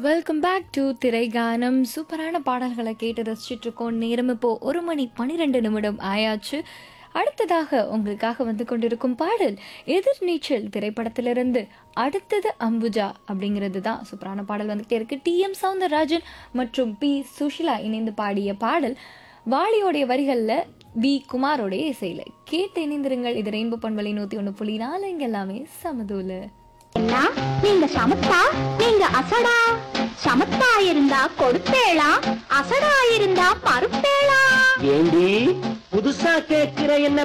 welcome back to திரைகானம் சூப்பரான பாடல்களை கேட்டு ரசிச்சுட்டு இருக்கோம் நேரம் இப்போ ஒரு மணி பன்னிரெண்டு நிமிடம் ஆயாச்சு அடுத்ததாக உங்களுக்காக வந்து கொண்டிருக்கும் பாடல் எதிர்நீச்சல் திரைப்படத்திலிருந்து அடுத்தது அம்புஜா அப்படிங்கிறது தான் சூப்பரான பாடல் வந்துகிட்டே இருக்கு டி எம் சவுந்தரராஜன் மற்றும் பி சுஷிலா இணைந்து பாடிய பாடல் வாலியோடைய வரிகளில் வி குமாரோடைய இசையில கேட்டு இணைந்திருங்கள் இது ரெயின்போ பண்பலை நூத்தி ஒன்று புள்ளி நாலு இங்க எல்லாமே சமதூல என்ன நீங்க சமத்தா நீங்க அசடா சமத்தா இருந்தா கொடுப்பேளா அசடா இருந்தா மறுப்பேளா ஏண்டி புதுசா கேட்கிற என்ன